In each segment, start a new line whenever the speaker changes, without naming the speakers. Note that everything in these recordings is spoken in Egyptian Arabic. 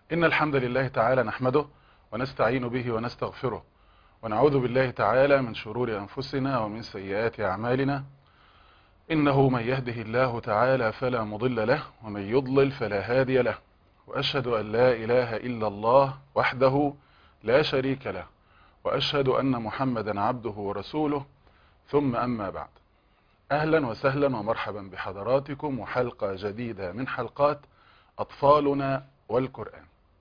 إن الحمد لله تعالى نحمده ونستعين به ونستغفره ونعوذ بالله تعالى من شرور أنفسنا ومن سيئات أعمالنا إنه من يهده الله تعالى فلا مضل له ومن يضلل فلا هادي له وأشهد أن لا إله إلا الله وحده لا شريك له وأشهد أن محمدا عبده ورسوله ثم أما بعد أهلا وسهلا ومرحبا بحضراتكم وحلقة جديدة من حلقات أطفالنا والقرآن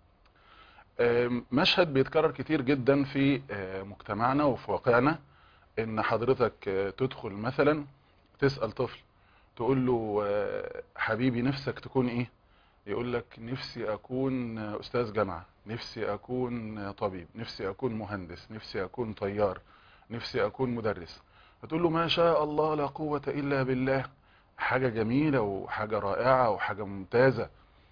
مشهد بيتكرر كتير جدا في مجتمعنا وفي واقعنا ان حضرتك تدخل مثلا تسأل طفل تقول له حبيبي نفسك تكون ايه يقول لك نفسي اكون استاذ جامعة نفسي اكون طبيب نفسي اكون مهندس نفسي اكون طيار نفسي اكون مدرس فتقول له ما شاء الله لا قوة الا بالله حاجة جميلة وحاجة رائعة وحاجة ممتازة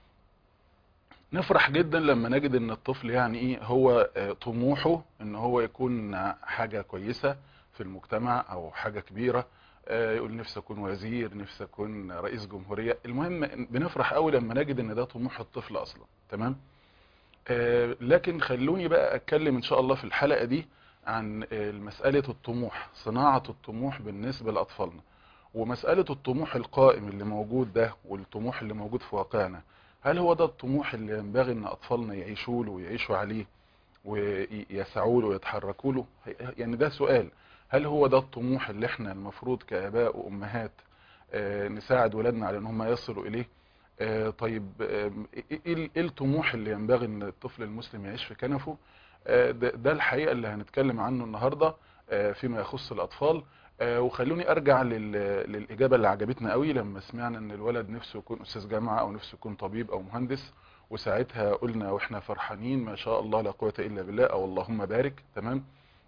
نفرح جدا لما نجد ان الطفل يعني ايه هو طموحه ان هو يكون حاجة كويسة في المجتمع او حاجة كبيرة يقول نفسي اكون وزير نفسي اكون رئيس جمهورية المهم بنفرح قوي لما نجد ان ده طموح الطفل اصلا تمام لكن خلوني بقى اتكلم ان شاء الله في الحلقة دي عن مسألة الطموح صناعة الطموح بالنسبة لأطفالنا ومسألة الطموح القائم اللي موجود ده والطموح اللي موجود في واقعنا هل هو ده الطموح اللي ينبغي ان اطفالنا يعيشوا له ويعيشوا عليه ويسعوا له ويتحركوا له يعني ده سؤال هل هو ده الطموح اللي احنا المفروض كاباء وامهات نساعد ولادنا على ان هم يصلوا اليه طيب ايه الطموح اللي ينبغي ان الطفل المسلم يعيش في كنفه ده الحقيقة اللي هنتكلم عنه النهاردة فيما يخص الاطفال وخلوني ارجع للاجابه اللي عجبتنا قوي لما سمعنا ان الولد نفسه يكون استاذ جامعه او نفسه يكون طبيب او مهندس وساعتها قلنا واحنا فرحانين ما شاء الله لا قوه الا بالله او اللهم بارك تمام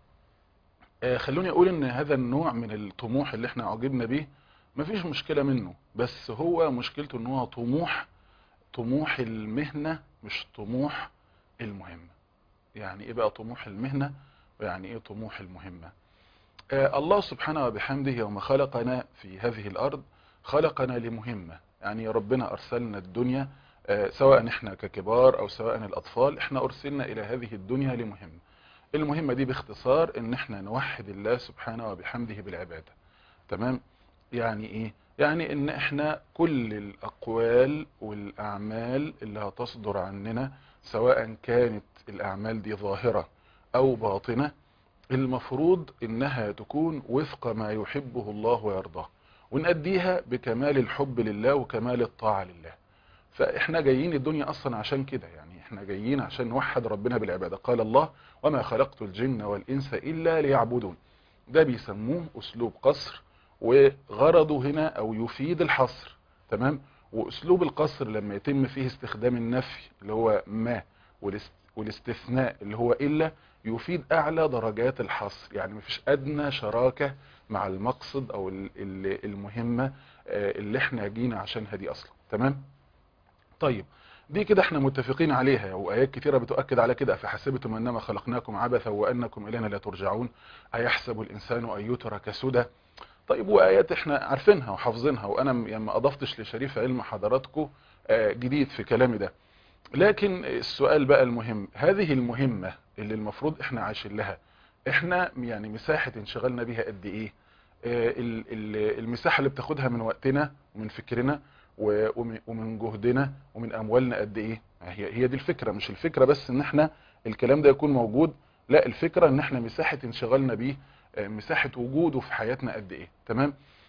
خلوني اقول ان هذا النوع من الطموح اللي احنا عجبنا بيه مفيش مشكله منه بس هو مشكلته ان هو طموح طموح المهنه مش طموح المهمه يعني ايه بقى طموح المهنه ويعني ايه طموح المهمه الله سبحانه وبحمده يوم خلقنا في هذه الأرض خلقنا لمهمة يعني ربنا أرسلنا الدنيا سواء احنا ككبار أو سواء الأطفال احنا أرسلنا إلى هذه الدنيا لمهمة المهمة دي باختصار ان احنا نوحد الله سبحانه وبحمده بالعبادة تمام يعني ايه يعني ان احنا كل الأقوال والأعمال اللي هتصدر عننا سواء كانت الأعمال دي ظاهرة أو باطنة المفروض انها تكون وفق ما يحبه الله ويرضاه ونأديها بكمال الحب لله وكمال الطاعة لله فاحنا جايين الدنيا اصلا عشان كده يعني احنا جايين عشان نوحد ربنا بالعبادة قال الله وما خلقت الجن والانس الا ليعبدون ده بيسموه اسلوب قصر وغرضه هنا او يفيد الحصر تمام واسلوب القصر لما يتم فيه استخدام النفي اللي هو ما والاستثناء اللي هو الا يفيد اعلى درجات الحصر يعني مفيش ادنى شراكة مع المقصد او المهمة اللي احنا جينا عشانها دي اصلا تمام طيب دي كده احنا متفقين عليها وايات كتيرة بتؤكد على كده فحسبتم انما خلقناكم عبثا وانكم الينا لا ترجعون ايحسب الانسان ان يترك سدى طيب وايات احنا عارفينها وحافظينها وانا ما اضفتش لشريف علم حضراتكم جديد في كلامي ده لكن السؤال بقى المهم هذه المهمة اللي المفروض احنا عايشين لها احنا يعني مساحة انشغالنا بيها قد ايه المساحة اللي بتاخدها من وقتنا ومن فكرنا ومن جهدنا ومن اموالنا قد ايه هي هي دي الفكرة مش الفكرة بس ان احنا الكلام ده يكون موجود لا الفكرة ان احنا مساحة انشغالنا بيه مساحة وجوده في حياتنا قد ايه تمام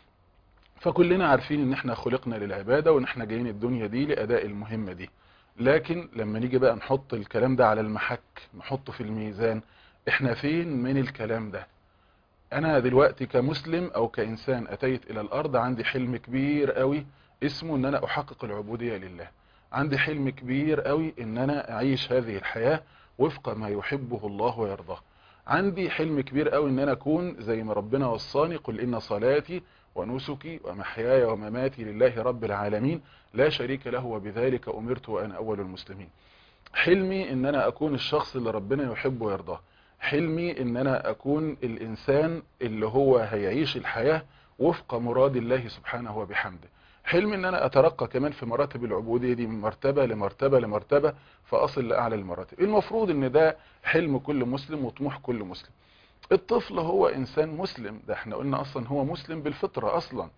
فكلنا عارفين ان احنا خلقنا للعبادة وان احنا جايين الدنيا دي لاداء المهمة دي لكن لما نيجي بقى نحط الكلام ده على المحك نحطه في الميزان احنا فين من الكلام ده انا دلوقتي كمسلم او كانسان اتيت الى الارض عندي حلم كبير قوي اسمه ان انا احقق العبودية لله عندي حلم كبير قوي ان انا اعيش هذه الحياة وفق ما يحبه الله ويرضاه عندي حلم كبير قوي ان انا اكون زي ما ربنا وصاني قل ان صلاتي ونسكي ومحياي ومماتي لله رب العالمين لا شريك له وبذلك أمرت وأنا أول المسلمين حلمي ان انا اكون الشخص اللي ربنا يحبه ويرضاه حلمي ان انا اكون الانسان اللي هو هيعيش الحياة وفق مراد الله سبحانه وبحمده حلم ان انا اترقى كمان في مراتب العبودية دي من مرتبة لمرتبة لمرتبة فاصل لاعلى المراتب المفروض ان ده حلم كل مسلم وطموح كل مسلم الطفل هو انسان مسلم ده احنا قلنا اصلا هو مسلم بالفطرة اصلا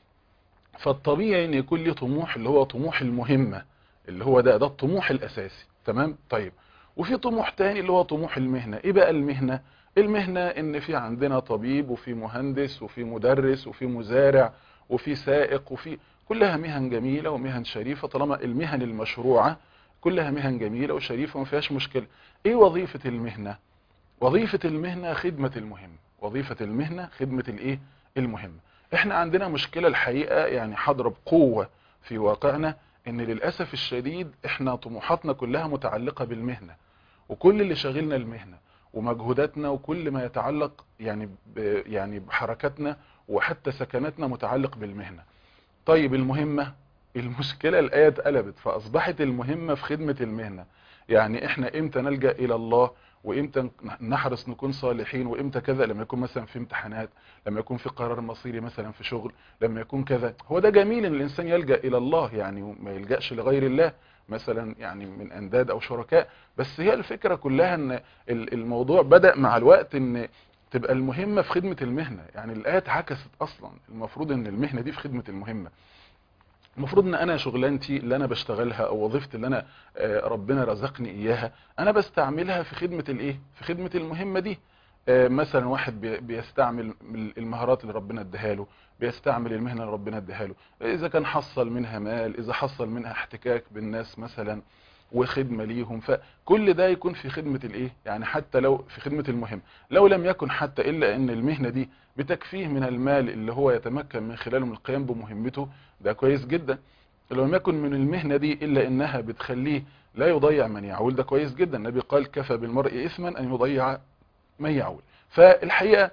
فالطبيعي ان يكون ليه طموح اللي هو طموح المهمة اللي هو ده ده الطموح الاساسي تمام طيب وفي طموح تاني اللي هو طموح المهنة ايه بقى المهنة المهنة ان في عندنا طبيب وفي مهندس وفي مدرس وفي مزارع وفي سائق وفي كلها مهن جميلة ومهن شريفة طالما المهن المشروعة كلها مهن جميلة وشريفة وما فيهاش مشكلة ايه وظيفة المهنة وظيفة المهنة خدمة المهم وظيفة المهنة خدمة الايه المهم احنا عندنا مشكلة الحقيقة يعني حاضرة بقوة في واقعنا ان للأسف الشديد احنا طموحاتنا كلها متعلقة بالمهنة وكل اللي شاغلنا المهنة ومجهوداتنا وكل ما يتعلق يعني ب يعني بحركاتنا وحتى سكناتنا متعلق بالمهنة طيب المهمة المشكلة الآية اتقلبت فأصبحت المهمة في خدمة المهنة يعني احنا امتى نلجأ إلى الله وامتى نحرص نكون صالحين وامتى كذا لما يكون مثلا في امتحانات لما يكون في قرار مصيري مثلا في شغل لما يكون كذا هو ده جميل ان الانسان يلجأ الى الله يعني ما يلجأش لغير الله مثلا يعني من انداد او شركاء بس هي الفكرة كلها ان الموضوع بدأ مع الوقت ان تبقى المهمة في خدمة المهنة يعني الآية اتعكست اصلا المفروض ان المهنة دي في خدمة المهمة المفروض ان انا شغلانتي اللي انا بشتغلها او وظيفتي اللي انا ربنا رزقني اياها انا بستعملها في خدمة الايه في خدمة المهمة دي مثلا واحد بيستعمل المهارات اللي ربنا اداها له بيستعمل المهنة اللي ربنا اداها له اذا كان حصل منها مال اذا حصل منها احتكاك بالناس مثلا وخدمة ليهم فكل ده يكون في خدمة الايه يعني حتى لو في خدمة المهم لو لم يكن حتى الا ان المهنة دي بتكفيه من المال اللي هو يتمكن من خلاله من القيام بمهمته ده كويس جدا لو لم يكن من المهنة دي الا انها بتخليه لا يضيع من يعول ده كويس جدا النبي قال كفى بالمرء اثما ان يضيع من يعول فالحقيقة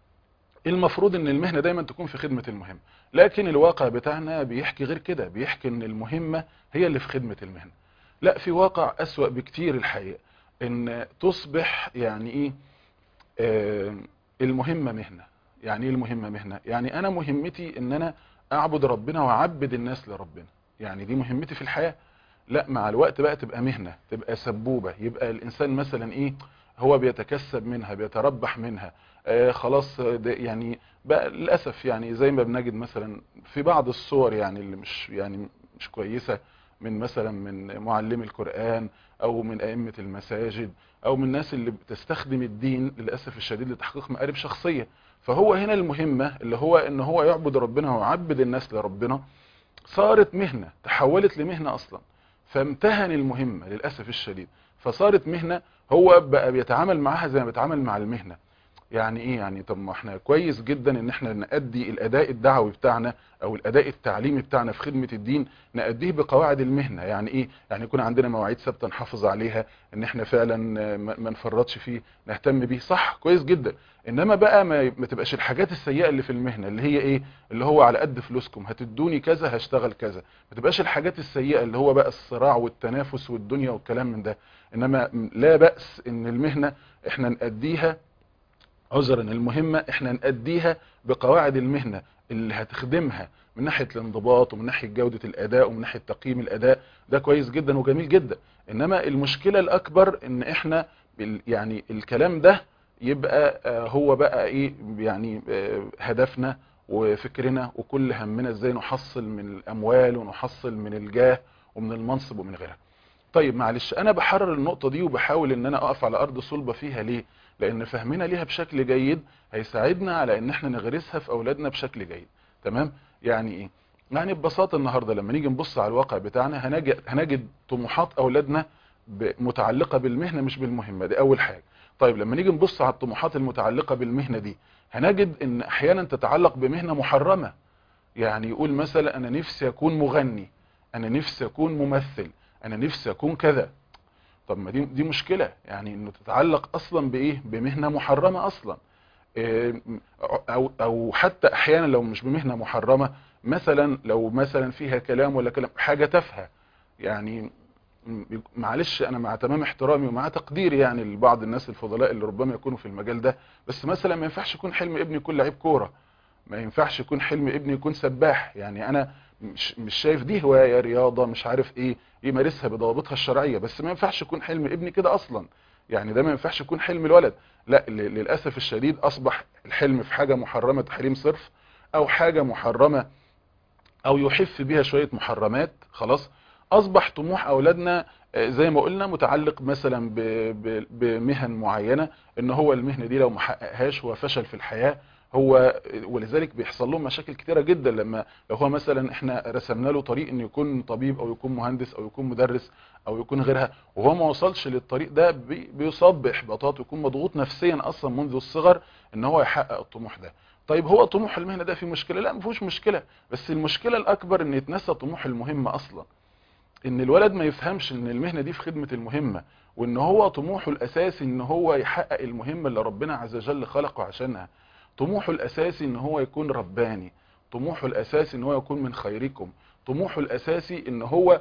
المفروض ان المهنة دايما تكون في خدمة المهم لكن الواقع بتاعنا بيحكي غير كده بيحكي ان المهمة هي اللي في خدمة المهنة لا في واقع اسوأ بكتير الحقيقة ان تصبح يعني ايه آه المهمة مهنة يعني ايه المهمة مهنة يعني انا مهمتي ان انا اعبد ربنا واعبد الناس لربنا يعني دي مهمتي في الحياة لا مع الوقت بقى تبقى مهنة تبقى سبوبة يبقى الانسان مثلا ايه هو بيتكسب منها بيتربح منها آه خلاص يعني بقى للأسف يعني زي ما بنجد مثلا في بعض الصور يعني اللي مش يعني مش كويسة من مثلا من معلمي القرآن او من ائمة المساجد او من الناس اللي بتستخدم الدين للأسف الشديد لتحقيق مآرب شخصية فهو هنا المهمة اللي هو ان هو يعبد ربنا ويعبد الناس لربنا صارت مهنة تحولت لمهنة اصلا فامتهن المهمة للأسف الشديد فصارت مهنة هو بقى بيتعامل معاها زي ما بيتعامل مع المهنة يعني ايه يعني طب ما احنا كويس جدا ان احنا نأدي الاداء الدعوي بتاعنا او الاداء التعليمي بتاعنا في خدمة الدين نأديه بقواعد المهنة يعني ايه يعني يكون عندنا مواعيد ثابته نحافظ عليها ان احنا فعلا ما نفرطش فيه نهتم بيه صح كويس جدا انما بقى ما, ما تبقاش الحاجات السيئة اللي في المهنة اللي هي ايه اللي هو على قد فلوسكم هتدوني كذا هشتغل كذا ما تبقاش الحاجات السيئة اللي هو بقى الصراع والتنافس والدنيا والكلام من ده انما لا بأس ان المهنة احنا نأديها عذرا المهمة احنا نأديها بقواعد المهنة اللي هتخدمها من ناحية الانضباط ومن ناحية جودة الاداء ومن ناحية تقييم الاداء ده كويس جدا وجميل جدا انما المشكلة الاكبر ان احنا يعني الكلام ده يبقى هو بقى ايه يعني هدفنا وفكرنا وكل همنا ازاي نحصل من الاموال ونحصل من الجاه ومن المنصب ومن غيرها طيب معلش انا بحرر النقطة دي وبحاول ان انا اقف على ارض صلبة فيها ليه لان فهمنا ليها بشكل جيد هيساعدنا على ان احنا نغرسها في اولادنا بشكل جيد تمام يعني ايه يعني ببساطة النهاردة لما نيجي نبص على الواقع بتاعنا هنجد, هنجد طموحات اولادنا متعلقة بالمهنة مش بالمهمة دي اول حاجة طيب لما نيجي نبص على الطموحات المتعلقة بالمهنة دي هنجد ان احيانا تتعلق بمهنة محرمة يعني يقول مثلا انا نفسي اكون مغني انا نفسي اكون ممثل انا نفسي اكون كذا طب ما دي دي مشكلة يعني انه تتعلق اصلا بايه بمهنة محرمة اصلا او او حتى احيانا لو مش بمهنة محرمة مثلا لو مثلا فيها كلام ولا كلام حاجة تافهه يعني معلش انا مع تمام احترامي ومع تقديري يعني لبعض الناس الفضلاء اللي ربما يكونوا في المجال ده بس مثلا ما ينفعش يكون حلم ابني يكون لعيب كورة ما ينفعش يكون حلم ابني يكون سباح يعني انا مش مش شايف دي هوايه رياضه مش عارف ايه يمارسها بضوابطها الشرعيه بس ما ينفعش يكون حلم ابني كده اصلا يعني ده ما ينفعش يكون حلم الولد لا ل- للاسف الشديد اصبح الحلم في حاجه محرمه تحريم صرف او حاجه محرمه او يحف بيها شويه محرمات خلاص اصبح طموح اولادنا آه، زي ما قلنا متعلق مثلا ب- ب- بمهن معينه ان هو المهنه دي لو ما حققهاش هو فشل في الحياه هو ولذلك بيحصل لهم مشاكل كتيره جدا لما لو هو مثلا احنا رسمنا له طريق انه يكون طبيب او يكون مهندس او يكون مدرس او يكون غيرها وهو ما وصلش للطريق ده بي- بيصاب باحباطات ويكون مضغوط نفسيا اصلا منذ الصغر ان هو يحقق الطموح ده طيب هو طموح المهنه ده فيه مشكله لا ما فيهوش مشكله بس المشكله الاكبر ان يتنسى طموح المهمه اصلا ان الولد ما يفهمش ان المهنه دي في خدمه المهمه وان هو طموحه الاساسي ان هو يحقق المهمه اللي ربنا عز وجل خلقه عشانها طموحه الاساسي ان هو يكون رباني طموحه الاساسي ان هو يكون من خيركم طموحه الاساسي ان هو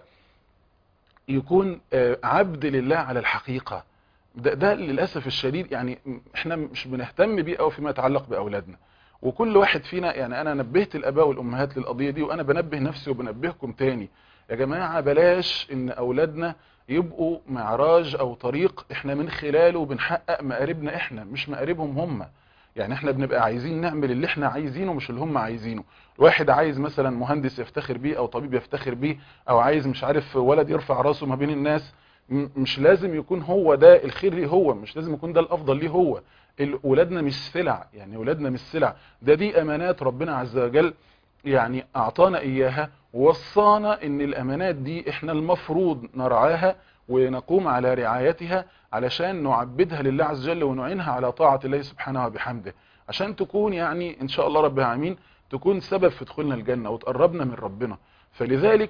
يكون آه، عبد لله على الحقيقه ده, ده للاسف الشديد يعني احنا مش بنهتم بيه قوي فيما يتعلق باولادنا وكل واحد فينا يعني انا نبهت الاباء والامهات للقضيه دي وانا بنبه نفسي وبنبهكم تاني يا جماعه بلاش ان اولادنا يبقوا معراج او طريق احنا من خلاله بنحقق مقاربنا احنا مش مقاربهم هم يعني احنا بنبقى عايزين نعمل اللي احنا عايزينه مش اللي هم عايزينه واحد عايز مثلا مهندس يفتخر بيه او طبيب يفتخر بيه او عايز مش عارف ولد يرفع راسه ما بين الناس م- مش لازم يكون هو ده الخير ليه هو مش لازم يكون ده الافضل ليه هو ال- ولادنا مش سلع يعني ولادنا مش سلع ده دي امانات ربنا عز وجل يعني اعطانا اياها ووصانا ان الامانات دي احنا المفروض نرعاها ونقوم على رعايتها علشان نعبدها لله عز وجل ونعينها على طاعة الله سبحانه وبحمده عشان تكون يعني ان شاء الله رب العالمين تكون سبب في دخولنا الجنة وتقربنا من ربنا فلذلك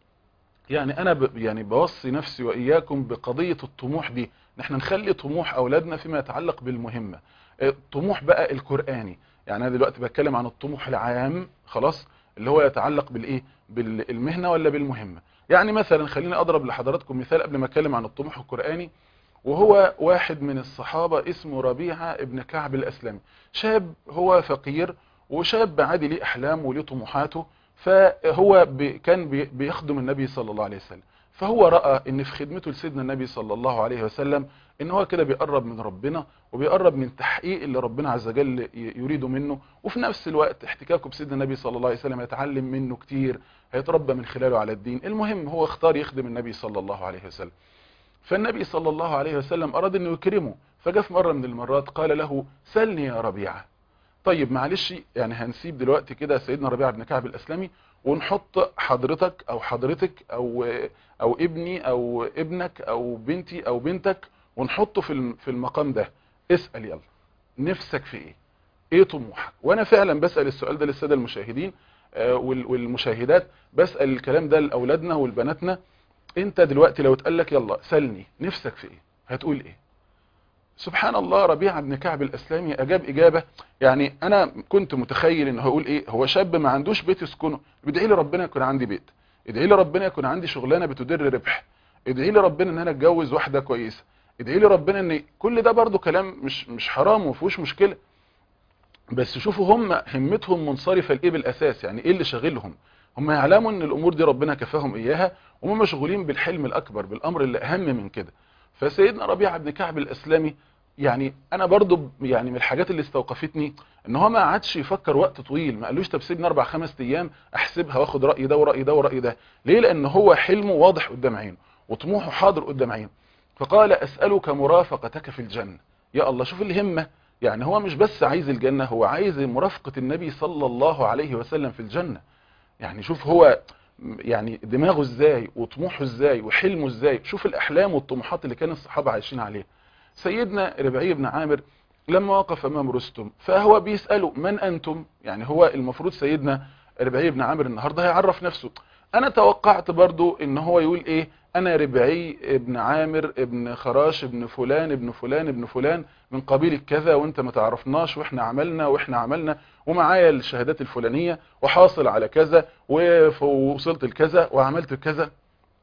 يعني انا ب يعني بوصي نفسي واياكم بقضية الطموح دي ان احنا نخلي طموح اولادنا فيما يتعلق بالمهمة الطموح بقى القرآني يعني انا دلوقتي بتكلم عن الطموح العام خلاص اللي هو يتعلق بالايه بالمهنة ولا بالمهمة يعني مثلا خليني اضرب لحضراتكم مثال قبل ما اتكلم عن الطموح القرآني وهو واحد من الصحابة اسمه ربيعة ابن كعب الاسلمي شاب هو فقير وشاب عادي ليه احلام وليه طموحاته فهو بي كان بي بيخدم النبي صلى الله عليه وسلم فهو رأى ان في خدمته لسيدنا النبي صلى الله عليه وسلم ان هو كده بيقرب من ربنا وبيقرب من تحقيق اللي ربنا عز وجل يريده منه وفي نفس الوقت احتكاكه بسيدنا النبي صلى الله عليه وسلم يتعلم منه كتير هيتربى من خلاله على الدين المهم هو اختار يخدم النبي صلى الله عليه وسلم فالنبي صلى الله عليه وسلم اراد انه يكرمه فجاء في مرة من المرات قال له سلني يا ربيعه طيب معلش يعني هنسيب دلوقتي كده سيدنا ربيعه بن كعب الاسلمي ونحط حضرتك او حضرتك او او ابني او ابنك او بنتي او بنتك ونحطه في في المقام ده اسال يلا نفسك في ايه ايه طموحك وانا فعلا بسال السؤال ده للساده المشاهدين والمشاهدات بسال الكلام ده لاولادنا ولبناتنا انت دلوقتي لو اتقال لك يلا سلني نفسك في ايه هتقول ايه سبحان الله ربيعه بن كعب الاسلامي اجاب اجابه يعني انا كنت متخيل انه هيقول ايه هو شاب ما عندوش بيت يسكنه بيدعي لي ربنا يكون عندي بيت ادعي لي ربنا يكون عندي شغلانه بتدر ربح ادعي لي ربنا ان انا اتجوز واحده كويسه ادعي لي ربنا ان كل ده برضو كلام مش مش حرام وما فيهوش مشكله بس شوفوا هم همتهم منصرفه لايه بالاساس يعني ايه اللي شاغلهم هم يعلموا ان الامور دي ربنا كفاهم اياها وهم مشغولين بالحلم الاكبر بالامر اللي اهم من كده فسيدنا ربيعه بن كعب الاسلامي يعني انا برضو يعني من الحاجات اللي استوقفتني ان هو ما قعدش يفكر وقت طويل ما قالوش طب سيبني اربع خمس ايام احسبها واخد راي ده وراي ده وراي ده ليه لان هو حلمه واضح قدام عينه وطموحه حاضر قدام عينه فقال اسالك مرافقتك في الجنه يا الله شوف الهمه يعني هو مش بس عايز الجنه هو عايز مرافقه النبي صلى الله عليه وسلم في الجنه يعني شوف هو يعني دماغه ازاي وطموحه ازاي وحلمه ازاي شوف الاحلام والطموحات اللي كان الصحابه عايشين عليها سيدنا ربعي بن عامر لما وقف امام رستم فهو بيساله من انتم يعني هو المفروض سيدنا ربعي بن عامر النهارده هيعرف نفسه انا توقعت برضو ان هو يقول ايه انا ربعي ابن عامر ابن خراش ابن فلان ابن فلان ابن فلان من قبيل كذا وانت ما تعرفناش واحنا عملنا واحنا عملنا ومعايا الشهادات الفلانية وحاصل على كذا ووصلت لكذا وعملت كذا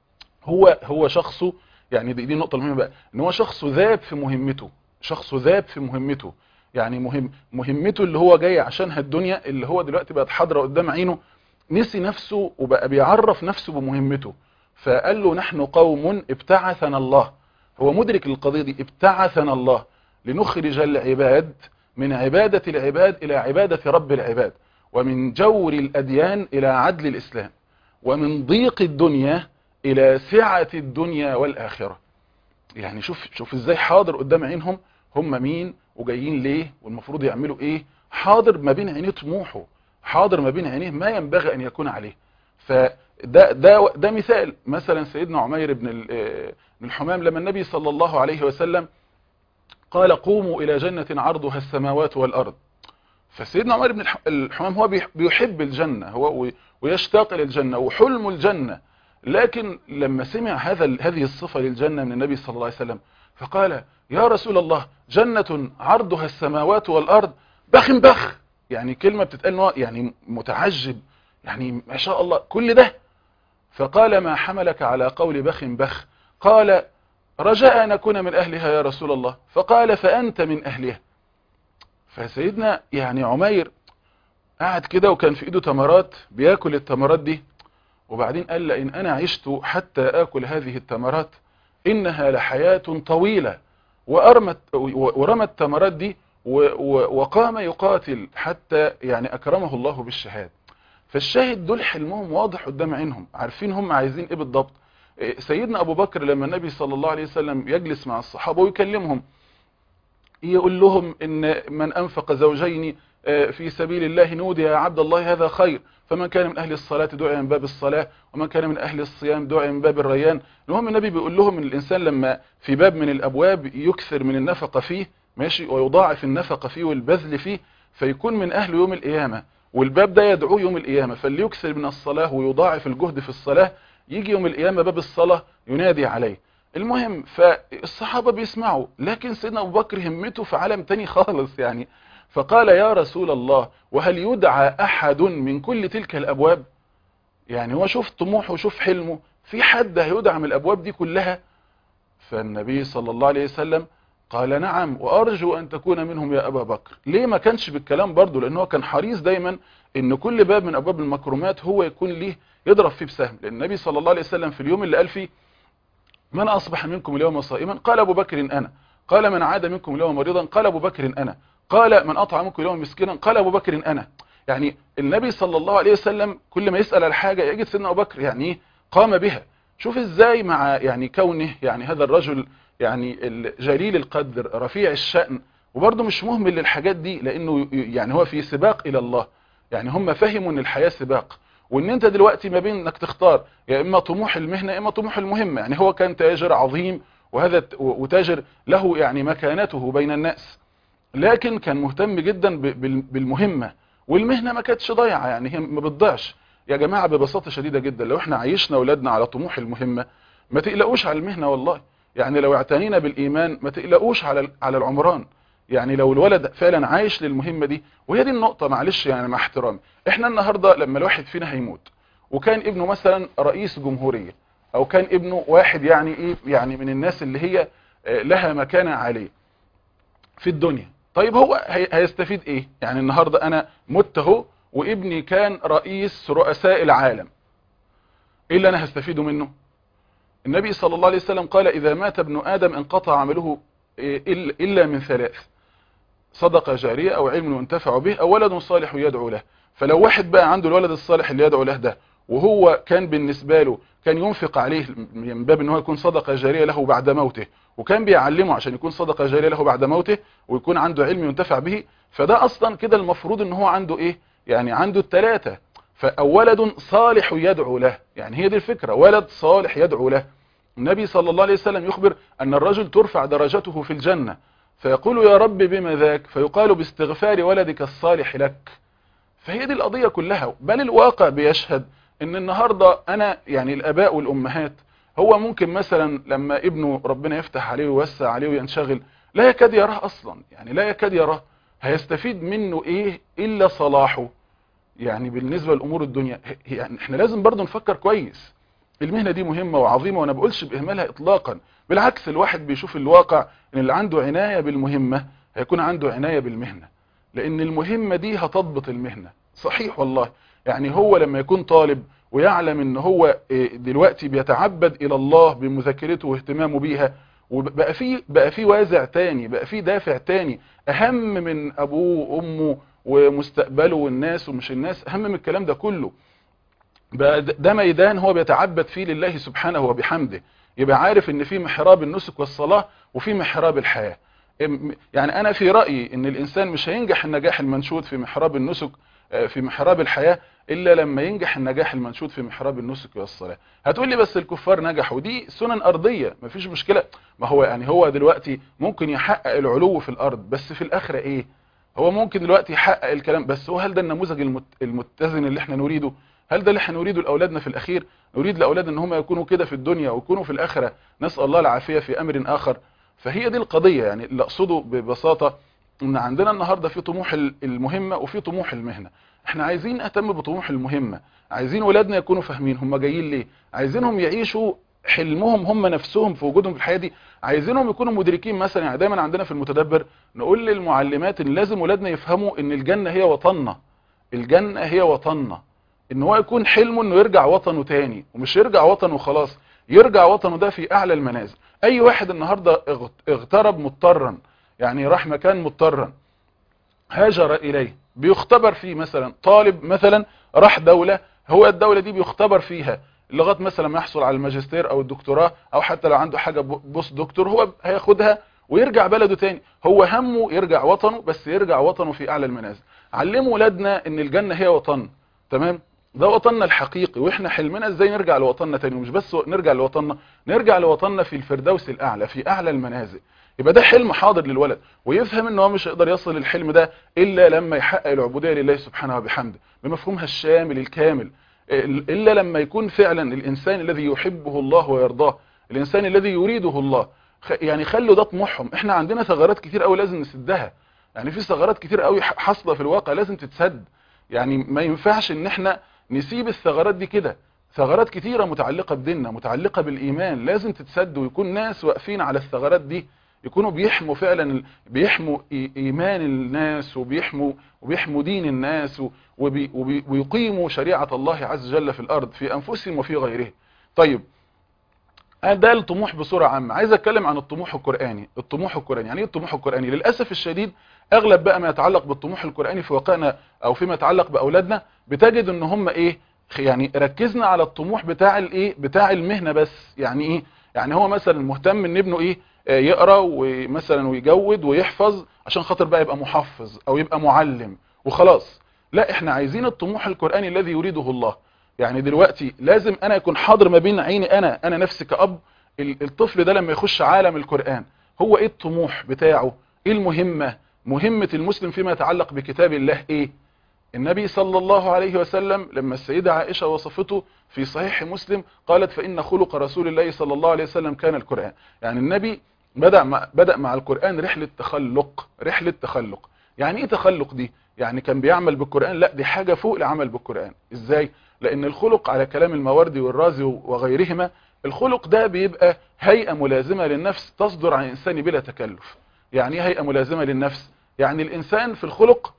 هو هو شخصه يعني دي, دي النقطة المهمة بقى ان هو شخص ذاب في مهمته شخص ذاب في مهمته يعني مهم مهمته اللي هو جاي عشانها الدنيا اللي هو دلوقتي بقت حاضرة قدام عينه نسي نفسه وبقى بيعرف نفسه بمهمته فقال له نحن قوم ابتعثنا الله هو مدرك القضية دي ابتعثنا الله لنخرج العباد من عبادة العباد إلى عبادة رب العباد ومن جور الأديان إلى عدل الإسلام ومن ضيق الدنيا إلى سعة الدنيا والآخرة يعني شوف شوف ازاي حاضر قدام عينهم هم مين وجايين ليه والمفروض يعملوا ايه حاضر ما بين عينيه طموحه حاضر ما بين عينيه ما ينبغي ان يكون عليه فده ده ده مثال مثلا سيدنا عمير بن الحمام لما النبي صلى الله عليه وسلم قال قوموا الى جنة عرضها السماوات والارض فسيدنا عمر بن الحمام هو بيحب الجنة هو ويشتاق للجنة وحلم الجنة لكن لما سمع هذا هذه الصفة للجنة من النبي صلى الله عليه وسلم فقال يا رسول الله جنة عرضها السماوات والأرض بخ بخ يعني كلمة بتتقال يعني متعجب يعني ما شاء الله كل ده فقال ما حملك على قول بخ بخ قال رجاء أن أكون من أهلها يا رسول الله فقال فأنت من أهلها فسيدنا يعني عمير قعد كده وكان في ايده تمرات بياكل التمرات دي وبعدين قال لئن انا عشت حتى اكل هذه التمرات انها لحياة طويلة وارمت ورمى التمرات دي وقام يقاتل حتى يعني اكرمه الله بالشهادة فالشاهد دول حلمهم واضح قدام عينهم عارفين هم عايزين ايه بالضبط سيدنا ابو بكر لما النبي صلى الله عليه وسلم يجلس مع الصحابة ويكلمهم يقول لهم ان من انفق زوجين في سبيل الله نودي يا عبد الله هذا خير فمن كان من أهل الصلاة دعي من باب الصلاة ومن كان من أهل الصيام دعي من باب الريان المهم النبي بيقول لهم ان الإنسان لما في باب من الأبواب يكثر من النفقة فيه ماشي ويضاعف النفقة فيه والبذل فيه فيكون من أهل يوم القيامة والباب ده يدعوه يوم القيامة فاللي يكثر من الصلاة ويضاعف الجهد في الصلاة يجي يوم القيامة باب الصلاة ينادي عليه المهم فالصحابة بيسمعوا لكن سيدنا أبو بكر همته في عالم تاني خالص يعني فقال يا رسول الله وهل يدعى أحد من كل تلك الأبواب يعني هو شوف طموحه وشوف حلمه في حد هيدعى من الأبواب دي كلها فالنبي صلى الله عليه وسلم قال نعم وأرجو أن تكون منهم يا أبا بكر ليه ما كانش بالكلام برضه لأنه كان حريص دايما ان كل باب من أبواب المكرمات هو يكون ليه يضرب فيه بسهم لأن النبي صلى الله عليه وسلم في اليوم اللي قال فيه من أصبح منكم اليوم صائما قال أبو بكر أنا قال من عاد منكم اليوم مريضا قال أبو بكر أنا قال من أطعم منكم اليوم مسكينا قال أبو بكر أنا يعني النبي صلى الله عليه وسلم كل ما يسأل الحاجة يجد سيدنا أبو بكر يعني قام بها شوف ازاي مع يعني كونه يعني هذا الرجل يعني جليل القدر رفيع الشأن وبرضه مش مهمل للحاجات دي لانه يعني هو في سباق الى الله يعني هم فهموا ان الحياة سباق وان انت دلوقتي ما بين انك تختار يا اما طموح المهنة يا اما طموح المهمة يعني هو كان تاجر عظيم وهذا وتاجر له يعني مكانته بين الناس لكن كان مهتم جدا بالمهمة والمهنة ما كانتش ضايعة يعني هي ما بتضيعش يا جماعة ببساطة شديدة جدا لو احنا عايشنا اولادنا على طموح المهمة ما تقلقوش على المهنة والله يعني لو اعتنينا بالايمان ما تقلقوش على على العمران يعني لو الولد فعلا عايش للمهمة دي وهي دي النقطة معلش يعني مع احترامي احنا النهاردة لما الواحد فينا هيموت وكان ابنه مثلا رئيس جمهورية او كان ابنه واحد يعني ايه يعني من الناس اللي هي لها مكانة عالية في الدنيا طيب هو هيستفيد ايه يعني النهاردة انا مت اهو وابني كان رئيس رؤساء العالم ايه اللي انا هستفيده منه النبي صلى الله عليه وسلم قال اذا مات ابن ادم انقطع عمله الا من ثلاث صدقة جارية او علم ينتفع به او ولد صالح يدعو له فلو واحد بقى عنده الولد الصالح اللي يدعو له ده وهو كان بالنسبة له كان ينفق عليه من باب ان هو يكون صدقة جارية له بعد موته وكان بيعلمه عشان يكون صدقة جارية له بعد موته ويكون عنده علم ينتفع به فده اصلا كده المفروض ان هو عنده ايه يعني عنده الثلاثة فأو ولد صالح يدعو له يعني هي دي الفكرة ولد صالح يدعو له النبي صلى الله عليه وسلم يخبر أن الرجل ترفع درجته في الجنة فيقول يا رب بما ذاك فيقال باستغفار ولدك الصالح لك فهي دي القضية كلها بل الواقع بيشهد ان النهاردة انا يعني الاباء والامهات هو ممكن مثلا لما ابنه ربنا يفتح عليه ويوسع عليه وينشغل لا يكاد يراه اصلا يعني لا يكاد يراه هيستفيد منه ايه الا صلاحه يعني بالنسبة لامور الدنيا يعني احنا لازم برضو نفكر كويس المهنة دي مهمة وعظيمة وانا بقولش باهمالها اطلاقا بالعكس الواحد بيشوف الواقع ان اللي عنده عناية بالمهمة هيكون عنده عناية بالمهنة لان المهمة دي هتضبط المهنة صحيح والله يعني هو لما يكون طالب ويعلم ان هو دلوقتي بيتعبد الى الله بمذاكرته واهتمامه بيها وبقى في بقى في وازع تاني بقى في دافع تاني اهم من ابوه وامه ومستقبله والناس ومش الناس اهم من الكلام ده كله بقى ده ميدان هو بيتعبد فيه لله سبحانه وبحمده يبقى عارف ان في محراب النسك والصلاة وفي محراب الحياة يعني انا في رأيي ان الانسان مش هينجح النجاح المنشود في محراب النسك في محراب الحياة الا لما ينجح النجاح المنشود في محراب النسك والصلاة هتقول لي بس الكفار نجحوا دي سنن ارضية مفيش مشكلة ما هو يعني هو دلوقتي ممكن يحقق العلو في الارض بس في الاخرة ايه هو ممكن دلوقتي يحقق الكلام بس هو هل ده النموذج المتزن اللي احنا نريده هل ده اللي احنا نريده لاولادنا في الاخير نريد لاولادنا ان هم يكونوا كده في الدنيا ويكونوا في الاخره نسال الله العافيه في امر اخر فهي دي القضيه يعني اللي اقصده ببساطه ان عندنا النهارده في طموح المهمه وفي طموح المهنه احنا عايزين نهتم بطموح المهمه عايزين ولادنا يكونوا فاهمين هم جايين ليه عايزينهم يعيشوا حلمهم هم نفسهم في وجودهم في الحياه دي عايزينهم يكونوا مدركين مثلا يعني دايما عندنا في المتدبر نقول للمعلمات ان لازم ولادنا يفهموا ان الجنه هي وطننا الجنه هي وطننا ان هو يكون حلمه انه يرجع وطنه تاني ومش يرجع وطنه وخلاص يرجع وطنه ده في اعلى المنازل اي واحد النهاردة اغترب مضطرا يعني راح مكان مضطرا هاجر اليه بيختبر فيه مثلا طالب مثلا راح دولة هو الدولة دي بيختبر فيها لغايه مثلا ما يحصل على الماجستير او الدكتوراه او حتى لو عنده حاجة بوست دكتور هو هياخدها ويرجع بلده تاني هو همه يرجع وطنه بس يرجع وطنه في اعلى المنازل علموا ولادنا ان الجنة هي وطن تمام ده وطننا الحقيقي واحنا حلمنا ازاي نرجع لوطننا تاني ومش بس نرجع لوطننا نرجع لوطننا في الفردوس الاعلى في اعلى المنازل يبقى ده حلم حاضر للولد ويفهم ان هو مش هيقدر يصل للحلم ده الا لما يحقق العبوديه لله سبحانه وبحمده بمفهومها الشامل الكامل الا لما يكون فعلا الانسان الذي يحبه الله ويرضاه الانسان الذي يريده الله يعني خلوا ده طموحهم احنا عندنا ثغرات كتير قوي لازم نسدها يعني في ثغرات كتير قوي حاصله في الواقع لازم تتسد يعني ما ينفعش ان احنا نسيب الثغرات دي كده ثغرات كتيرة متعلقة بديننا متعلقة بالإيمان لازم تتسد ويكون ناس واقفين على الثغرات دي يكونوا بيحموا فعلا بيحموا إيمان الناس وبيحموا وبيحموا دين الناس وبي وبي ويقيموا شريعة الله عز وجل في الأرض في أنفسهم وفي غيره طيب ده الطموح بصورة عامة عايز اتكلم عن الطموح القرآني الطموح القرآني يعني ايه الطموح القرآني للأسف الشديد اغلب بقى ما يتعلق بالطموح القرآني في واقعنا او فيما يتعلق باولادنا بتجد ان هم ايه يعني ركزنا على الطموح بتاع الايه بتاع المهنة بس يعني ايه يعني هو مثلا مهتم ان ابنه ايه يقرا ومثلا ويجود ويحفظ عشان خاطر بقى يبقى محفظ او يبقى معلم وخلاص لا احنا عايزين الطموح القرآني الذي يريده الله يعني دلوقتي لازم انا يكون حاضر ما بين عيني انا انا نفسي كأب الطفل ده لما يخش عالم القرآن هو ايه الطموح بتاعه ايه المهمة مهمة المسلم فيما يتعلق بكتاب الله ايه النبي صلى الله عليه وسلم لما السيدة عائشة وصفته في صحيح مسلم قالت فإن خلق رسول الله صلى الله عليه وسلم كان القرآن يعني النبي بدأ مع, بدأ مع القرآن رحلة تخلق رحلة تخلق يعني ايه تخلق دي يعني كان بيعمل بالقرآن لا دي حاجة فوق العمل بالقرآن ازاي لان الخلق على كلام المواردي والرازي وغيرهما الخلق ده بيبقى هيئة ملازمة للنفس تصدر عن الانسان بلا تكلف يعني ايه هيئة ملازمة للنفس يعني الانسان في الخلق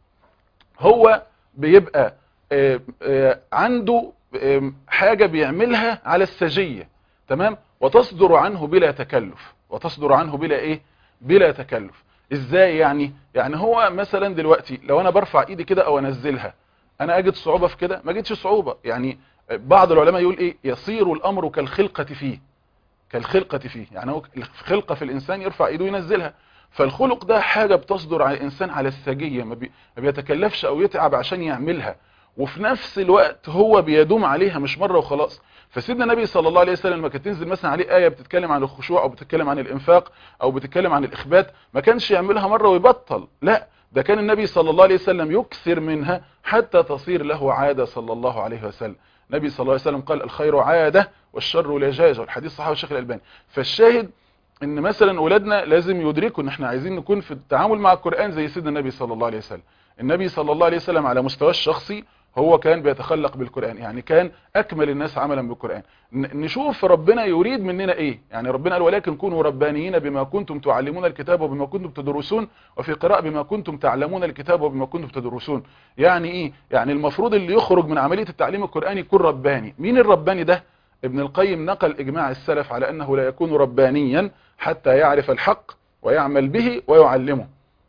هو بيبقى آآ آآ عنده حاجة بيعملها على السجية تمام وتصدر عنه بلا تكلف وتصدر عنه بلا ايه بلا تكلف ازاي يعني يعني هو مثلا دلوقتي لو انا برفع ايدي كده او انزلها انا اجد صعوبة في كده ما اجدش صعوبة يعني بعض العلماء يقول ايه يصير الامر كالخلقة فيه كالخلقة فيه يعني هو الخلقة في الانسان يرفع ايده وينزلها فالخلق ده حاجة بتصدر على الانسان على السجية ما, بي... ما بيتكلفش او يتعب عشان يعملها وفي نفس الوقت هو بيدوم عليها مش مرة وخلاص فسيدنا النبي صلى الله عليه وسلم لما كانت تنزل مثلا عليه آية بتتكلم عن الخشوع او بتتكلم عن الانفاق او بتتكلم عن الاخبات ما كانش يعملها مرة ويبطل لا ده كان النبي صلى الله عليه وسلم يكثر منها حتى تصير له عادة صلى الله عليه وسلم النبي صلى الله عليه وسلم قال الخير عادة والشر لجاجة والحديث صحيح الشيخ الألباني فالشاهد ان مثلا اولادنا لازم يدركوا ان احنا عايزين نكون في التعامل مع القرآن زي سيدنا النبي صلى الله عليه وسلم النبي صلى الله عليه وسلم على مستوى الشخصي هو كان بيتخلق بالقرآن يعني كان أكمل الناس عملا بالقرآن نشوف ربنا يريد مننا إيه يعني ربنا قال ولكن كونوا ربانيين بما كنتم تعلمون الكتاب وبما كنتم تدرسون وفي قراءة بما كنتم تعلمون الكتاب وبما كنتم تدرسون يعني إيه يعني المفروض اللي يخرج من عملية التعليم القرآني يكون رباني مين الرباني ده ابن القيم نقل إجماع السلف على أنه لا يكون ربانيا حتى يعرف الحق ويعمل به ويعلمه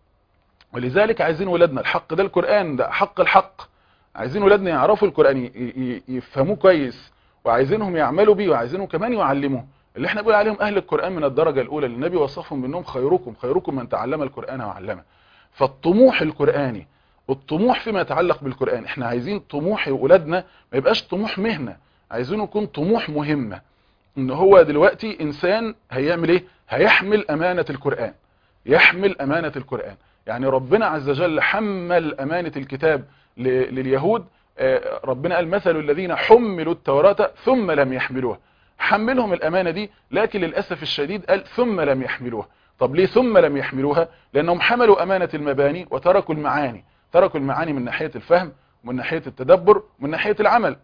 ولذلك عايزين ولادنا الحق ده القرآن ده حق الحق عايزين ولادنا يعرفوا القرآن يفهموه كويس وعايزينهم يعملوا بيه وعايزينهم كمان يعلموه اللي احنا بنقول عليهم اهل القرآن من الدرجة الاولى اللي النبي وصفهم منهم خيركم خيركم من تعلم القرآن وعلمه فالطموح القرآني الطموح فيما يتعلق بالقرآن احنا عايزين طموح ولادنا ما يبقاش طموح مهنة عايزينه يكون طموح مهمة ان هو دلوقتي انسان هيعمل ايه هيحمل امانة القرآن يحمل امانة القرآن يعني ربنا عز وجل حمل امانة الكتاب لليهود ربنا قال مثل الذين حملوا التوراة ثم لم يحملوها حملهم الامانة دي لكن للأسف الشديد قال ثم لم يحملوها طب ليه ثم لم يحملوها لانهم حملوا امانة المباني وتركوا المعاني تركوا المعاني من ناحية الفهم ومن ناحية التدبر ومن ناحية العمل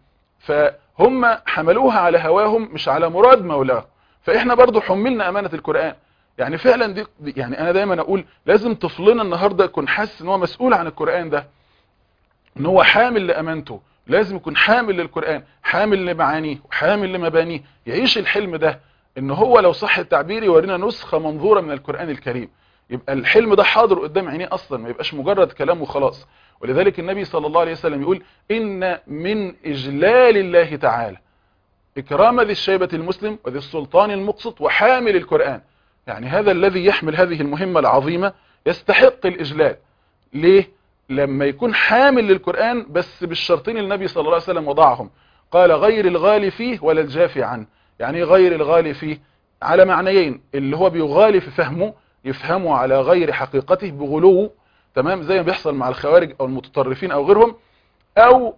فهم حملوها على هواهم مش على مراد مولاه فاحنا برضو حملنا امانة القرآن يعني فعلا دي يعني انا دايما اقول لازم طفلنا النهاردة يكون حاسس ان هو مسؤول عن القرآن ده ان هو حامل لامانته لازم يكون حامل للقرآن حامل لمعانيه وحامل لمبانيه يعيش الحلم ده ان هو لو صح التعبير يورينا نسخة منظورة من القرآن الكريم يبقى الحلم ده حاضر قدام عينيه اصلا ما يبقاش مجرد كلام وخلاص ولذلك النبي صلى الله عليه وسلم يقول ان من اجلال الله تعالى اكرام ذي الشيبة المسلم وذي السلطان المقسط وحامل القرآن يعني هذا الذي يحمل هذه المهمة العظيمة يستحق الاجلال ليه لما يكون حامل للقرآن بس بالشرطين النبي صلى الله عليه وسلم وضعهم قال غير الغالي فيه ولا الجافي عنه يعني غير الغالي فيه على معنيين اللي هو بيغالي في فهمه يفهمه على غير حقيقته بغلو تمام زي ما بيحصل مع الخوارج او المتطرفين او غيرهم او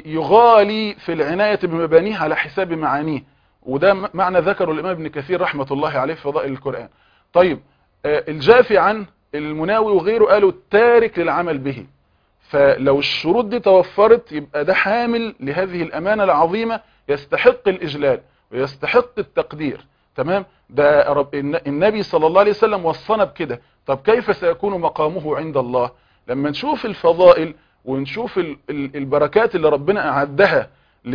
يغالي في العناية بمبانيه على حساب معانيه وده معنى ذكره الامام ابن كثير رحمة الله عليه في فضائل القرآن طيب الجافي عن المناوي وغيره قالوا التارك للعمل به فلو الشروط دي توفرت يبقى ده حامل لهذه الأمانة العظيمة يستحق الإجلال ويستحق التقدير تمام ده رب النبي صلى الله عليه وسلم وصنا بكده طب كيف سيكون مقامه عند الله لما نشوف الفضائل ونشوف البركات اللي ربنا أعدها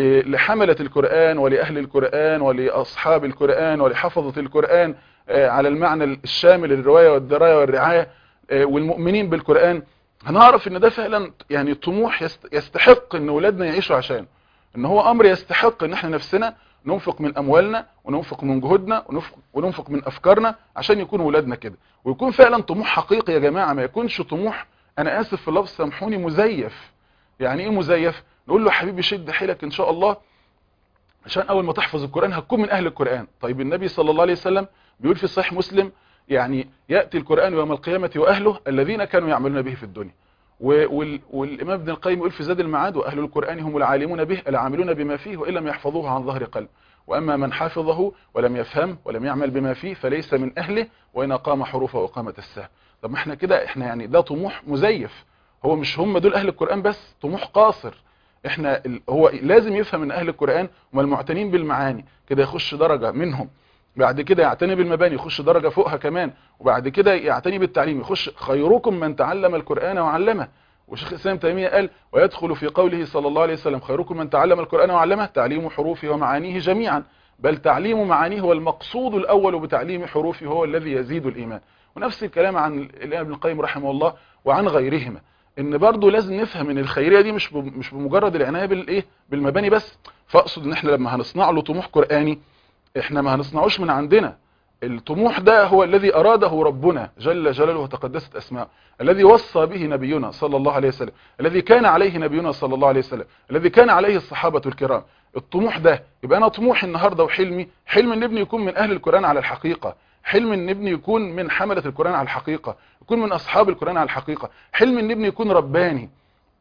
لحملة القرآن ولأهل القرآن ولأصحاب القرآن ولحفظة القرآن على المعنى الشامل للرواية والدراية والرعاية والمؤمنين بالقرآن هنعرف ان ده فعلا يعني طموح يستحق ان ولادنا يعيشوا عشان ان هو امر يستحق ان احنا نفسنا ننفق من اموالنا وننفق من جهودنا وننفق, وننفق من افكارنا عشان يكون ولادنا كده ويكون فعلا طموح حقيقي يا جماعة ما يكونش طموح انا اسف في اللفظ سامحوني مزيف يعني ايه مزيف نقول له حبيبي شد حيلك ان شاء الله عشان اول ما تحفظ القرآن هتكون من اهل القرآن طيب النبي صلى الله عليه وسلم بيقول في صحيح مسلم يعني يأتي القرآن يوم القيامة وأهله الذين كانوا يعملون به في الدنيا والإمام ابن القيم يقول في زاد المعاد وأهل القرآن هم العالمون به العاملون بما فيه وإن لم يحفظوه عن ظهر قلب وأما من حافظه ولم يفهم ولم يعمل بما فيه فليس من أهله وإن قام حروفه وقامة السهم طب ما احنا كده احنا يعني ده طموح مزيف هو مش هم دول أهل القرآن بس طموح قاصر احنا هو لازم يفهم من أهل القرآن هم المعتنين بالمعاني كده يخش درجة منهم بعد كده يعتني بالمباني يخش درجة فوقها كمان وبعد كده يعتني بالتعليم يخش خيركم من تعلم القرآن وعلمه وشيخ الإسلام تيمية قال ويدخل في قوله صلى الله عليه وسلم خيركم من تعلم القرآن وعلمه تعليم حروفه ومعانيه جميعا بل تعليم معانيه هو المقصود الأول بتعليم حروفه هو الذي يزيد الإيمان ونفس الكلام عن الإمام ابن القيم رحمه الله وعن غيرهما ان برضه لازم نفهم ان الخيريه دي مش مش بمجرد العنايه بالايه بالمباني بس فاقصد ان احنا لما هنصنع له طموح قراني احنا ما هنصنعوش من عندنا الطموح ده هو الذي أراده ربنا جل جلاله وتقدست أسماء الذي وصى به نبينا صلى الله عليه وسلم الذي كان عليه نبينا صلى الله عليه وسلم الذي كان عليه الصحابة الكرام الطموح ده يبقى أنا طموحي النهاردة وحلمي حلم ان ابني يكون من أهل القرآن على الحقيقة حلم ان ابني يكون من حملة القرآن على الحقيقة يكون من أصحاب القرآن على الحقيقة حلم ان ابني يكون رباني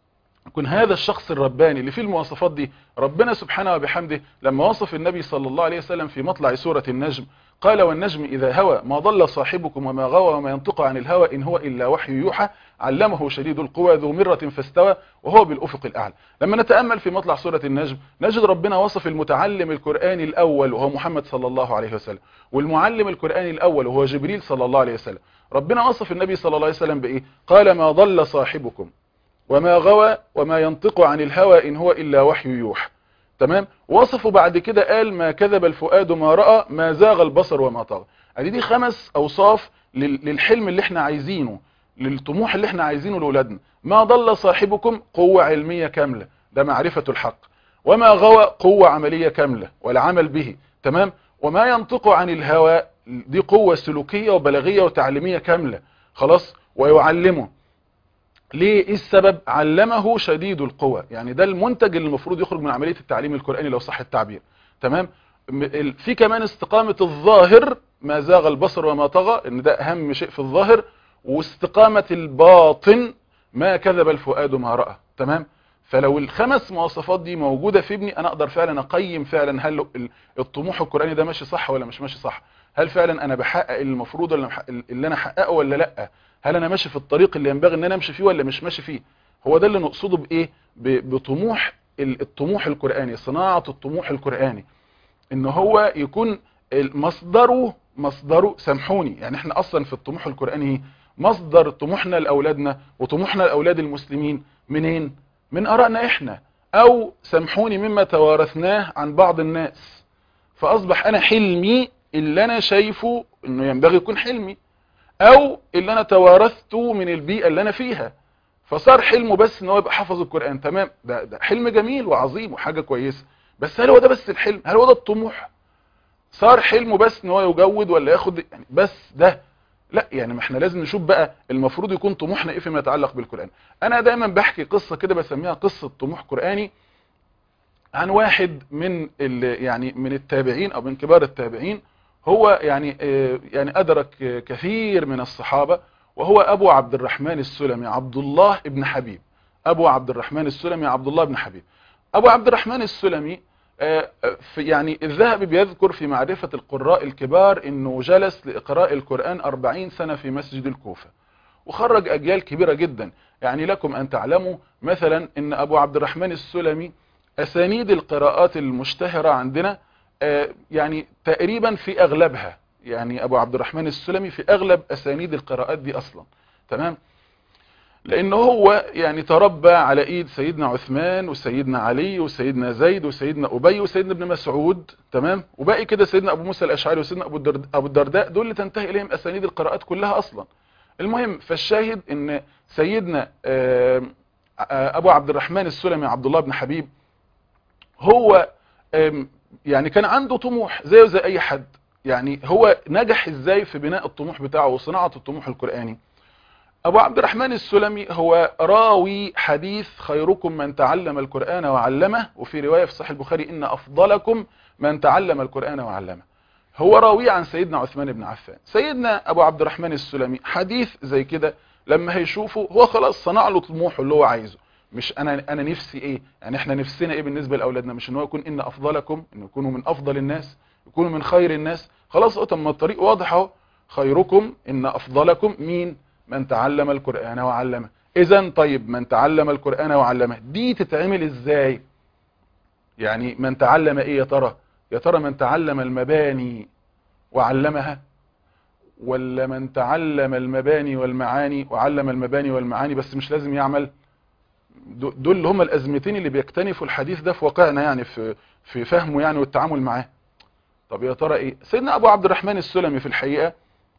يكون هذا الشخص الرباني اللي فيه المواصفات دي ربنا سبحانه وبحمده لما وصف النبي صلى الله عليه وسلم في مطلع سورة النجم قال والنجم إذا هوى ما ضل صاحبكم وما غوى وما ينطق عن الهوى إن هو إلا وحي يوحى علمه شديد القوى ذو مرة فاستوى وهو بالأفق الأعلى لما نتأمل في مطلع سورة النجم نجد ربنا وصف المتعلم القرآني الأول وهو محمد صلى الله عليه وسلم والمعلم القرآني الأول وهو جبريل صلى الله عليه وسلم ربنا وصف النبي صلى الله عليه وسلم بإيه قال ما ضل صاحبكم وما غوى وما ينطق عن الهوى إن هو إلا وحي يوحى تمام وصفه بعد كده قال ما كذب الفؤاد ما رأى ما زاغ البصر وما طغى ادي دي خمس اوصاف للحلم اللي احنا عايزينه للطموح اللي احنا عايزينه لاولادنا ما ضل صاحبكم قوة علمية كاملة ده معرفة الحق وما غوى قوة عملية كاملة والعمل به تمام وما ينطق عن الهوى دي قوة سلوكية وبلاغية وتعليمية كاملة خلاص ويعلمه ليه ايه السبب علمه شديد القوى يعني ده المنتج اللي المفروض يخرج من عملية التعليم القرآني لو صح التعبير تمام في كمان استقامة الظاهر ما زاغ البصر وما طغى ان ده اهم شيء في الظاهر واستقامة الباطن ما كذب الفؤاد ما رأى تمام فلو الخمس مواصفات دي موجودة في ابني انا اقدر فعلا اقيم فعلا هل الطموح القرآني ده ماشي صح ولا مش ماشي صح هل فعلا انا بحقق المفروض اللي انا احققه ولا لا هل انا ماشي في الطريق اللي ينبغي ان انا امشي فيه ولا مش ماشي فيه هو ده اللي نقصده بايه بطموح الطموح القرآني صناعة الطموح القرآني ان هو يكون مصدره مصدره سامحوني يعني احنا اصلا في الطموح القرآني مصدر طموحنا لاولادنا وطموحنا لاولاد المسلمين منين من ارائنا احنا او سامحوني مما توارثناه عن بعض الناس فاصبح انا حلمي اللي انا شايفه انه ينبغي يكون حلمي او اللي انا توارثته من البيئة اللي انا فيها فصار حلمه بس ان هو يبقى حافظ القرآن تمام ده, ده حلم جميل وعظيم وحاجة كويسة بس هل هو ده بس الحلم هل هو ده الطموح صار حلمه بس ان هو يجود ولا ياخد يعني بس ده لا يعني ما احنا لازم نشوف بقى المفروض يكون طموحنا ايه فيما يتعلق بالقرآن انا دايما بحكي قصة كده بسميها قصة طموح قرآني عن واحد من يعني من التابعين او من كبار التابعين هو يعني يعني ادرك كثير من الصحابة وهو ابو عبد الرحمن السلمي عبد الله ابن حبيب ابو عبد الرحمن السلمي عبد الله ابن حبيب ابو عبد الرحمن السلمي في يعني الذهبي بيذكر في معرفة القراء الكبار انه جلس لإقراء القرآن 40 سنة في مسجد الكوفة وخرج اجيال كبيرة جدا يعني لكم ان تعلموا مثلا ان ابو عبد الرحمن السلمي اسانيد القراءات المشتهرة عندنا يعني تقريبا في اغلبها يعني ابو عبد الرحمن السلمي في اغلب اسانيد القراءات دي اصلا تمام لان هو يعني تربى على ايد سيدنا عثمان وسيدنا علي وسيدنا زيد وسيدنا ابي وسيدنا ابن مسعود تمام وباقي كده سيدنا ابو موسى الاشعري وسيدنا ابو ابو الدرداء دول اللي تنتهي اليهم اسانيد القراءات كلها اصلا المهم فالشاهد ان سيدنا ابو عبد الرحمن السلمي عبد الله بن حبيب هو يعني كان عنده طموح زيه زي اي حد يعني هو نجح ازاي في بناء الطموح بتاعه وصناعة الطموح القرآني ابو عبد الرحمن السلمي هو راوي حديث خيركم من تعلم القرآن وعلمه وفي رواية في صحيح البخاري ان افضلكم من تعلم القرآن وعلمه هو راوي عن سيدنا عثمان بن عفان سيدنا ابو عبد الرحمن السلمي حديث زي كده لما هيشوفه هو خلاص صنع له طموحه اللي هو عايزه مش انا انا نفسي ايه يعني احنا نفسنا ايه بالنسبه لاولادنا مش ان هو يكون ان افضلكم ان يكونوا من افضل الناس يكونوا من خير الناس خلاص طب ما الطريق واضح اهو خيركم ان افضلكم مين من تعلم القرآن وعلمه اذا طيب من تعلم القرآن وعلمه دي تتعمل ازاي يعني من تعلم ايه يا ترى يا ترى من تعلم المباني وعلمها ولا من تعلم المباني والمعاني وعلم المباني والمعاني بس مش لازم يعمل دول اللي هم الازمتين اللي بيكتنفوا الحديث ده في واقعنا يعني في في فهمه يعني والتعامل معاه طب يا ترى ايه سيدنا ابو عبد الرحمن السلمي في الحقيقة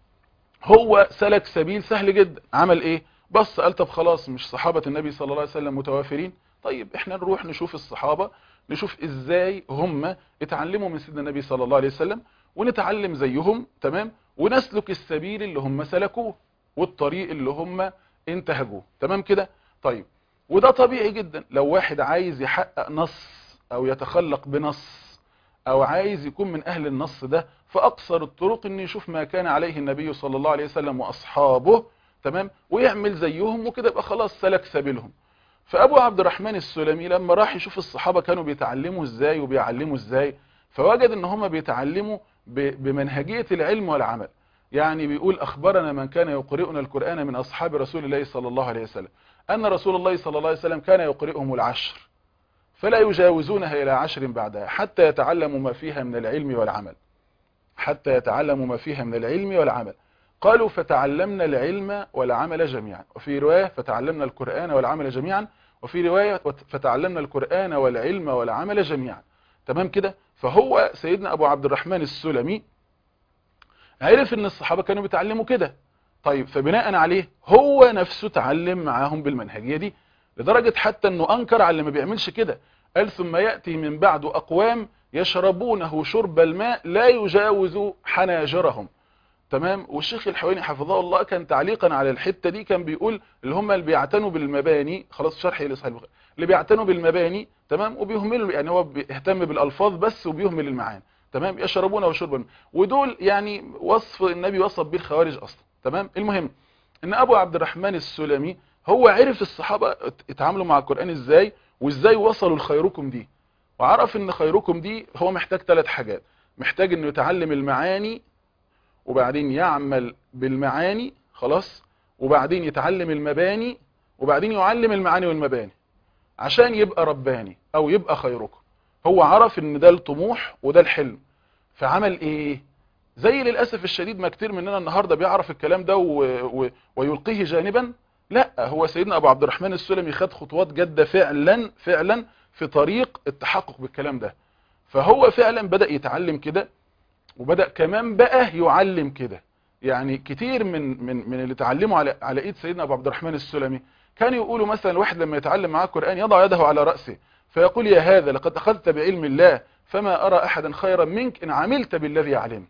هو سلك سبيل سهل جدا عمل ايه بص قال طب خلاص مش صحابة النبي صلى الله عليه وسلم متوافرين طيب احنا نروح نشوف الصحابة نشوف ازاي هم اتعلموا من سيدنا النبي صلى الله عليه وسلم ونتعلم زيهم تمام ونسلك السبيل اللي هم سلكوه والطريق اللي هم انتهجوه تمام كده طيب وده طبيعي جدا لو واحد عايز يحقق نص او يتخلق بنص او عايز يكون من اهل النص ده فاقصر الطرق ان يشوف ما كان عليه النبي صلى الله عليه وسلم واصحابه تمام ويعمل زيهم وكده يبقى خلاص سلك سبيلهم فابو عبد الرحمن السلمي لما راح يشوف الصحابه كانوا بيتعلموا ازاي وبيعلموا ازاي فوجد ان هم بيتعلموا بمنهجيه العلم والعمل يعني بيقول اخبرنا من كان يقرئنا القران من اصحاب رسول الله صلى الله عليه وسلم ان رسول الله صلى الله عليه وسلم كان يقرئهم العشر فلا يجاوزونها الى عشر بعدها حتى يتعلموا ما فيها من العلم والعمل حتى يتعلموا ما فيها من العلم والعمل قالوا فتعلمنا العلم والعمل جميعا وفي رواية فتعلمنا القرآن والعمل جميعا وفي رواية فتعلمنا القرآن والعلم والعمل جميعا تمام كده فهو سيدنا أبو عبد الرحمن السلمي عرف ان الصحابة كانوا بيتعلموا كده طيب فبناء عليه هو نفسه تعلم معاهم بالمنهجية دي لدرجة حتى انه انكر على اللي ما بيعملش كده قال ثم يأتي من بعد أقوام يشربونه شرب الماء لا يجاوز حناجرهم تمام والشيخ الحويني حفظه الله كان تعليقا على الحتة دي كان بيقول اللي هم اللي بيعتنوا بالمباني خلاص شرح لصحيح البخاري اللي بيعتنوا بالمباني تمام وبيهملوا يعني هو بيهتم بالالفاظ بس وبيهمل المعاني تمام يشربونه وشرب الماء ودول يعني وصف النبي وصف بيه الخوارج اصلا تمام المهم ان ابو عبد الرحمن السلمي هو عرف الصحابه اتعاملوا مع القران ازاي وازاي وصلوا لخيركم دي وعرف ان خيركم دي هو محتاج ثلاث حاجات محتاج انه يتعلم المعاني وبعدين يعمل بالمعاني خلاص وبعدين يتعلم المباني وبعدين يعلم المعاني والمباني عشان يبقى رباني او يبقى خيركم هو عرف ان ده الطموح وده الحلم فعمل ايه زي للأسف الشديد ما كتير مننا النهاردة بيعرف الكلام ده و... و... ويلقيه جانبا لا هو سيدنا ابو عبد الرحمن السلمي خد خطوات جادة فعلا فعلا في طريق التحقق بالكلام ده فهو فعلا بدأ يتعلم كده وبدأ كمان بقى يعلم كده يعني كتير من من من اللي اتعلموا على على ايد سيدنا ابو عبد الرحمن السلمي كانوا يقولوا مثلا الواحد لما يتعلم معاه القرآن يضع يده على رأسه فيقول يا هذا لقد أخذت بعلم الله فما أرى أحدا خيرا منك إن عملت بالذي علمت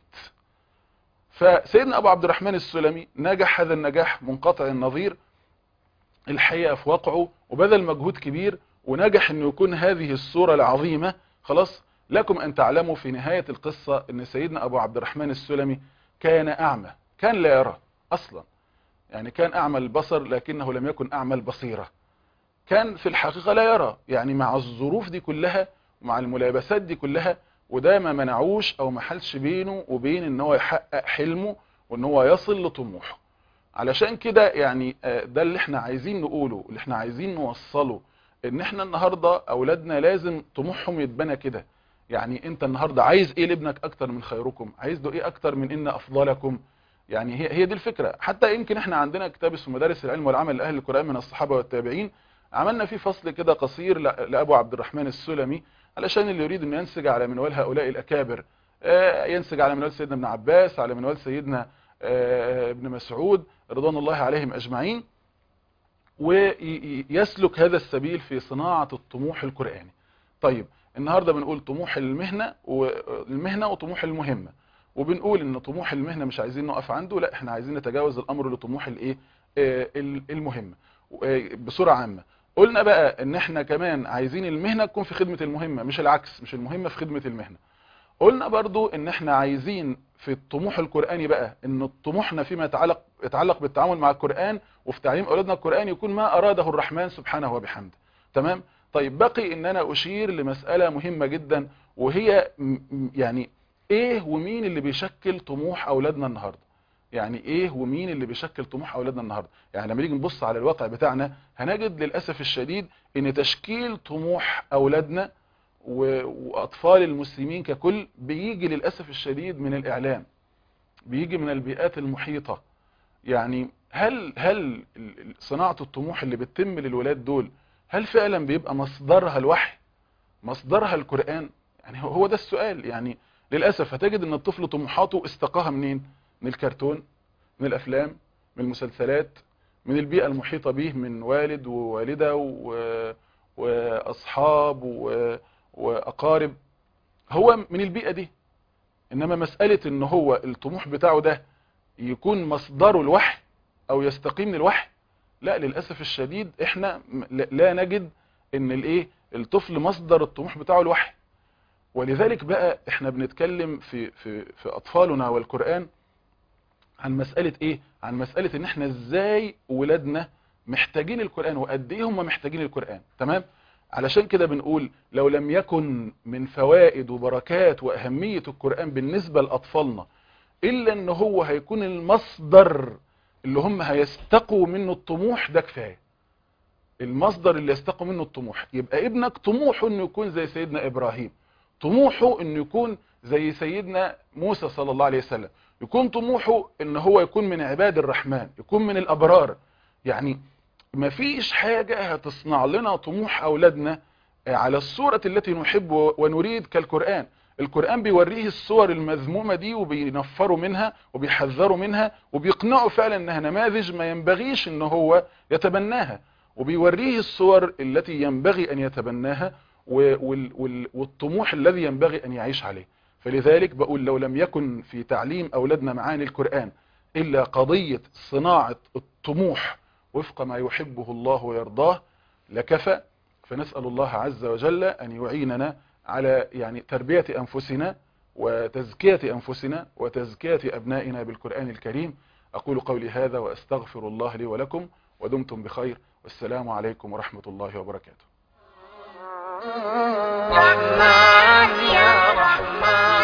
فسيدنا أبو عبد الرحمن السلمي نجح هذا النجاح منقطع النظير الحقيقة في واقعه وبذل مجهود كبير ونجح أنه يكون هذه الصورة العظيمة خلاص لكم أن تعلموا في نهاية القصة أن سيدنا أبو عبد الرحمن السلمي كان أعمى كان لا يرى أصلا يعني كان أعمى البصر لكنه لم يكن أعمى البصيرة كان في الحقيقة لا يرى يعني مع الظروف دي كلها ومع الملابسات دي كلها وده ما منعوش او ما حلش بينه وبين ان هو يحقق حلمه وان هو يصل لطموحه علشان كده يعني ده اللي احنا عايزين نقوله اللي احنا عايزين نوصله ان احنا النهاردة اولادنا لازم طموحهم يتبنى كده يعني انت النهاردة عايز ايه لابنك اكتر من خيركم عايز له ايه اكتر من ان افضلكم يعني هي هي دي الفكرة حتى يمكن احنا عندنا كتاب اسمه مدارس العلم والعمل لاهل القرآن من الصحابة والتابعين عملنا فيه فصل كده قصير لابو عبد الرحمن السلمي علشان اللي يريد انه ينسج على منوال هؤلاء الاكابر ينسج على منوال سيدنا ابن عباس على منوال سيدنا ابن مسعود رضوان الله عليهم اجمعين ويسلك هذا السبيل في صناعة الطموح القرآني طيب النهاردة بنقول طموح المهنة والمهنة وطموح المهمة وبنقول ان طموح المهنة مش عايزين نقف عنده لا احنا عايزين نتجاوز الامر لطموح الايه المهمة بصورة عامة قلنا بقى ان احنا كمان عايزين المهنة تكون في خدمة المهمة مش العكس مش المهمة في خدمة المهنة قلنا برضو ان احنا عايزين في الطموح القرآني بقى ان طموحنا فيما يتعلق يتعلق بالتعامل مع القرآن وفي تعليم اولادنا القرآن يكون ما اراده الرحمن سبحانه وبحمده تمام طيب بقي ان انا اشير لمسألة مهمة جدا وهي يعني ايه ومين اللي بيشكل طموح اولادنا النهاردة يعني ايه ومين اللي بيشكل طموح اولادنا النهارده يعني لما نيجي نبص على الواقع بتاعنا هنجد للاسف الشديد ان تشكيل طموح اولادنا واطفال المسلمين ككل بيجي للاسف الشديد من الاعلام بيجي من البيئات المحيطه يعني هل هل صناعه الطموح اللي بتتم للولاد دول هل فعلا بيبقى مصدرها الوحي مصدرها القران يعني هو ده السؤال يعني للاسف هتجد ان الطفل طموحاته استقاها منين من الكرتون من الافلام من المسلسلات من البيئة المحيطة به من والد ووالدة واصحاب واقارب هو من البيئة دي انما مسألة ان هو الطموح بتاعه ده يكون مصدره الوحي او يستقيم من الوحي لا للأسف الشديد احنا لا نجد ان الايه الطفل مصدر الطموح بتاعه الوحي ولذلك بقى احنا بنتكلم في في في اطفالنا والقرآن عن مسألة ايه عن مسألة ان احنا ازاي ولادنا محتاجين القرآن وقد ايه هم محتاجين القرآن تمام علشان كده بنقول لو لم يكن من فوائد وبركات وأهمية القرآن بالنسبة لأطفالنا إلا أن هو هيكون المصدر اللي هم هيستقوا منه الطموح ده كفاية المصدر اللي يستقوا منه الطموح يبقى ابنك طموحه انه يكون زي سيدنا ابراهيم طموحه انه يكون زي سيدنا موسى صلى الله عليه وسلم يكون طموحه ان هو يكون من عباد الرحمن يكون من الابرار يعني مفيش حاجة هتصنع لنا طموح اولادنا على الصورة التي نحب ونريد كالقرآن القرآن بيوريه الصور المذمومة دي وبينفروا منها وبيحذروا منها وبيقنعوا فعلا انها نماذج ما ينبغيش ان هو يتبناها وبيوريه الصور التي ينبغي ان يتبناها والطموح الذي ينبغي ان يعيش عليه فلذلك بقول لو لم يكن في تعليم اولادنا معاني القرآن الا قضية صناعة الطموح وفق ما يحبه الله ويرضاه لكفى فنسأل الله عز وجل ان يعيننا على يعني تربية أنفسنا وتزكية أنفسنا وتزكية أبنائنا بالقرآن الكريم أقول قولي هذا وأستغفر الله لي ولكم ودمتم بخير والسلام عليكم ورحمة الله وبركاته
رحمن يا رحمن